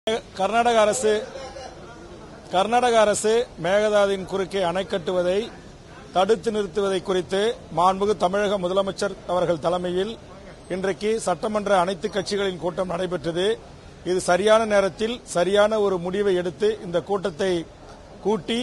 கர்நாடக அரசு கர்நாடக அரசு மேகதாதுவின் குறுக்கே அணை கட்டுவதை தடுத்து நிறுத்துவதை குறித்து மாண்புகு தமிழக முதலமைச்சர் அவர்கள் தலைமையில் இன்றைக்கு சட்டமன்ற அனைத்து கட்சிகளின் கூட்டம் நடைபெற்றது இது சரியான நேரத்தில் சரியான ஒரு முடிவை எடுத்து இந்த கூட்டத்தை கூட்டி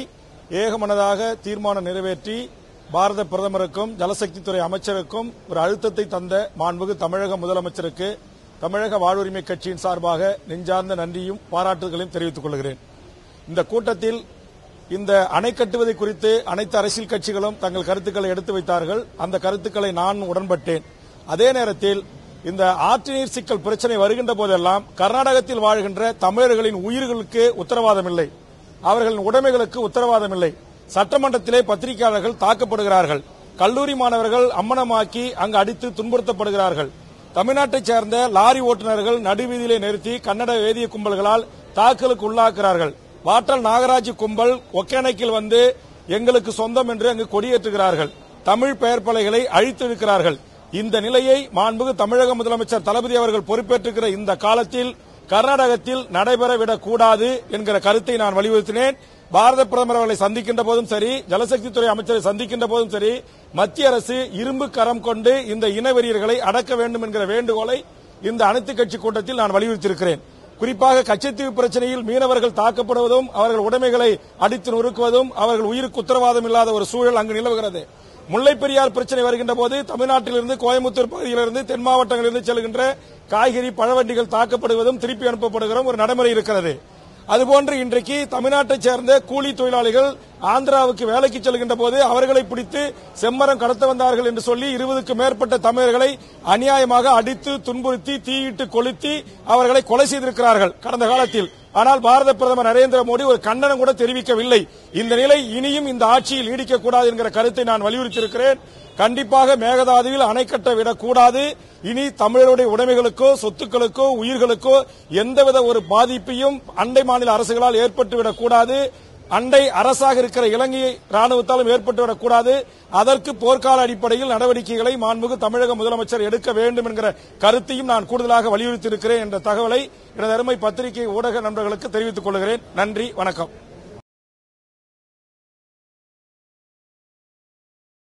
ஏகமனதாக தீர்மானம் நிறைவேற்றி பாரத பிரதமருக்கும் ஜலசக்தித்துறை அமைச்சருக்கும் ஒரு அழுத்தத்தை தந்த மாண்புகு தமிழக முதலமைச்சருக்கு தமிழக வாழ்வுரிமை கட்சியின் சார்பாக நெஞ்சார்ந்த நன்றியும் பாராட்டுதலையும் தெரிவித்துக் கொள்கிறேன் இந்த கூட்டத்தில் இந்த அணை கட்டுவதை குறித்து அனைத்து அரசியல் கட்சிகளும் தங்கள் கருத்துக்களை எடுத்து வைத்தார்கள் அந்த கருத்துக்களை நான் உடன்பட்டேன் அதே நேரத்தில் இந்த ஆற்று நீர் சிக்கல் பிரச்சனை வருகின்ற போதெல்லாம் கர்நாடகத்தில் வாழ்கின்ற தமிழர்களின் உயிர்களுக்கு உத்தரவாதம் இல்லை அவர்களின் உடைமைகளுக்கு உத்தரவாதம் இல்லை சட்டமன்றத்திலே பத்திரிகையாளர்கள் தாக்கப்படுகிறார்கள் கல்லூரி மாணவர்கள் அம்மனமாக்கி அங்கு அடித்து துன்புறுத்தப்படுகிறார்கள் தமிழ்நாட்டைச் சேர்ந்த லாரி ஓட்டுநர்கள் நடுவீதியிலே நிறுத்தி கன்னட வேதிய கும்பல்களால் தாக்கலுக்கு உள்ளாக்குகிறார்கள் வாட்டல் நாகராஜ் கும்பல் ஒகேனக்கில் வந்து எங்களுக்கு சொந்தம் என்று அங்கு கொடியேற்றுகிறார்கள் தமிழ் பெயர் பலைகளை அழித்திருக்கிறார்கள் இந்த நிலையை மாண்புகு தமிழக முதலமைச்சர் தளபதி அவர்கள் பொறுப்பேற்றிருக்கிற இந்த காலத்தில் கர்நாடகத்தில் நடைபெறவிடக் கூடாது என்கிற கருத்தை நான் வலியுறுத்தினேன் பாரத பிரதமர் அவர்களை சந்திக்கின்ற போதும் சரி ஜலசக்தித்துறை அமைச்சரை சந்திக்கின்ற போதும் சரி மத்திய அரசு இரும்பு கரம் கொண்டு இந்த இனவெறியர்களை அடக்க வேண்டும் என்கிற வேண்டுகோளை இந்த அனைத்து கட்சி கூட்டத்தில் நான் வலியுறுத்தியிருக்கிறேன் குறிப்பாக கச்சத்தீவு பிரச்சனையில் மீனவர்கள் தாக்கப்படுவதும் அவர்கள் உடைமைகளை அடித்து நொறுக்குவதும் அவர்கள் உயிருக்கு உத்தரவாதம் இல்லாத ஒரு சூழல் அங்கு நிலவுகிறது முல்லைப் பெரியார் பிரச்சனை வருகின்ற போது தமிழ்நாட்டிலிருந்து கோயம்புத்தூர் பகுதியிலிருந்து தென் மாவட்டங்களிலிருந்து செல்கின்ற காய்கறி பழவண்டிகள் தாக்கப்படுவதும் திருப்பி அனுப்பப்படுகிற ஒரு நடைமுறை இருக்கிறது அதுபோன்று இன்றைக்கு தமிழ்நாட்டைச் சேர்ந்த கூலி தொழிலாளிகள் ஆந்திராவுக்கு வேலைக்கு செல்கின்ற போது அவர்களை பிடித்து செம்மரம் கடத்த வந்தார்கள் என்று சொல்லி இருபதுக்கும் மேற்பட்ட தமிழர்களை அநியாயமாக அடித்து துன்புறுத்தி தீயிட்டு கொளுத்தி அவர்களை கொலை செய்திருக்கிறார்கள் கடந்த காலத்தில் ஆனால் பாரத பிரதமர் நரேந்திர மோடி ஒரு கண்டனம் கூட தெரிவிக்கவில்லை இந்த நிலை இனியும் இந்த ஆட்சியில் நீடிக்கக்கூடாது என்கிற கருத்தை நான் வலியுறுத்தியிருக்கிறேன் கண்டிப்பாக மேகதாதுவில் அணை கட்ட விடக்கூடாது இனி தமிழருடைய உடைமைகளுக்கோ சொத்துக்களுக்கோ உயிர்களுக்கோ எந்தவித ஒரு பாதிப்பையும் அண்டை மாநில அரசுகளால் ஏற்பட்டுவிடக் கூடாது அண்டை அரசாக இருக்கிற இலங்கை ராணுவத்தாலும் ஏற்பட்டுவிடக் கூடாது அதற்கு போர்க்கால அடிப்படையில் நடவடிக்கைகளை மாண்புகு தமிழக முதலமைச்சர் எடுக்க வேண்டும் என்கிற கருத்தையும் நான் கூடுதலாக வலியுறுத்தியிருக்கிறேன் என்ற தகவலை எனது அருமை பத்திரிகை ஊடக நண்பர்களுக்கு தெரிவித்துக் கொள்கிறேன் நன்றி வணக்கம்